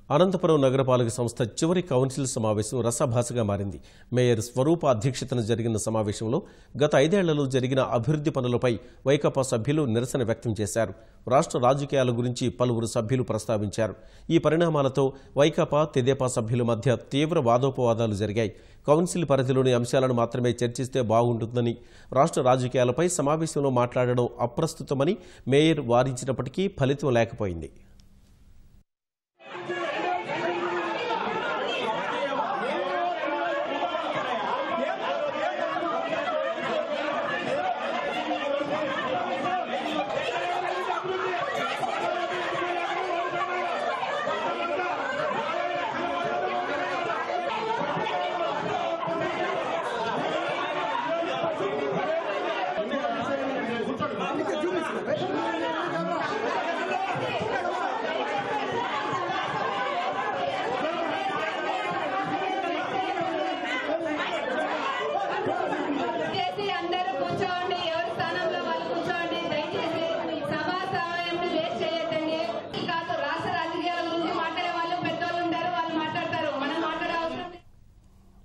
అనంతపురం నగరపాలక సంస్థ చివరి కౌన్సిల్ సమావేశం రసభాసగా మారింది మేయర్ స్వరూప అధ్యక్షతన జరిగిన సమావేశంలో గత ఐదేళ్లలో జరిగిన అభివృద్ధి పనులపై వైకాపా సభ్యులు నిరసన వ్యక్తం చేశారు రాష్ట్ర రాజకీయాల గురించి పలువురు సభ్యులు ప్రస్తావించారు ఈ పరిణామాలతో వైకాపా తెదేపా సభ్యుల మధ్య తీవ్ర వాదోపవాదాలు జరిగాయి కౌన్సిల్ పరిధిలోని అంశాలను మాత్రమే చర్చిస్తే బాగుంటుందని రాష్ట్ర రాజకీయాలపై సమావేశంలో మాట్లాడడం అప్రస్తుతమని మేయర్ వారించినప్పటికీ ఫలితం లేకపోయింది